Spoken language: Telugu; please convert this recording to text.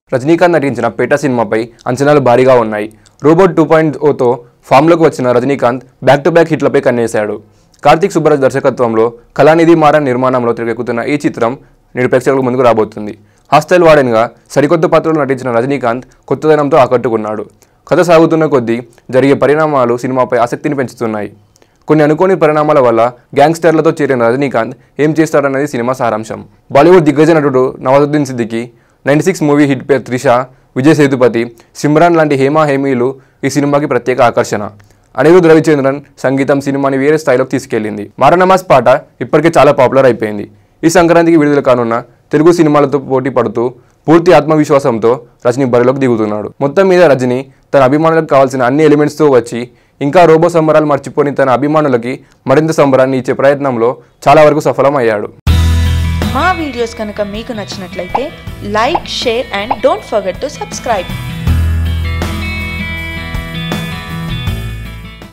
రజనీకాంత్ నటించిన పేట సినిమాపై అంచనాలు భారీగా ఉన్నాయి రోబోట్ టూ పాయింట్ ఓతో ఫామ్లోకి వచ్చిన రజనీకాంత్ బ్యాక్ టు బ్యాక్ హిట్లపై కన్నేశాడు కార్తీక్ సుబ్బరాజ్ దర్శకత్వంలో కళానిధి మారన్ నిర్మాణంలో తిరగెక్కుతున్న ఈ చిత్రం నేడు ప్రేక్షకుల ముందుకు రాబోతుంది హాస్టల్ వార్డెన్గా సరికొత్త పాత్రలో నటించిన రజనీకాంత్ కొత్తదనంతో ఆకట్టుకున్నాడు కథ సాగుతున్న కొద్దీ జరిగే పరిణామాలు సినిమాపై ఆసక్తిని పెంచుతున్నాయి కొన్ని అనుకోని పరిణామాల వల్ల గ్యాంగ్స్టర్లతో చేరిన రజనీకాంత్ ఏం చేస్తాడన్నది సినిమా సారాంశం బాలీవుడ్ దిగ్గజ నటుడు Nawazuddin Siddiqui ninety six movie hit పేరు త్రిష విజయ్ సేతుపతి సిమ్రాన్ లాంటి హేమా హేమీలు ఈ సినిమాకి ప్రత్యేక ఆకర్షణ అనిరుద్ రవిచంద్రన్ సంగీతం సినిమాని వేరే స్థాయిలోకి తీసుకెళ్లింది మారణమాస్ పాట ఇప్పటికే చాలా పాపులర్ అయిపోయింది ఈ సంక్రాంతికి విడుదల కానున్న తెలుగు సినిమాలతో పోటీ పడుతూ పూర్తి ఆత్మవిశ్వాసంతో రజనీ బరిలోకి దిగుతున్నాడు మొత్తం మీద రజనీ తన అభిమానులకు కావాల్సిన అన్ని ఎలిమెంట్స్తో వచ్చి ఇంకా రోబో సంబరాలు మర్చిపోని తన అభిమానులకి మరింత సంబరాన్ని ఇచ్చే ప్రయత్నంలో చాలా వరకు సఫలమయ్యాడు మా వీడియోస్ కనుక మీకు నచ్చినట్లయితే like share and don't forget to subscribe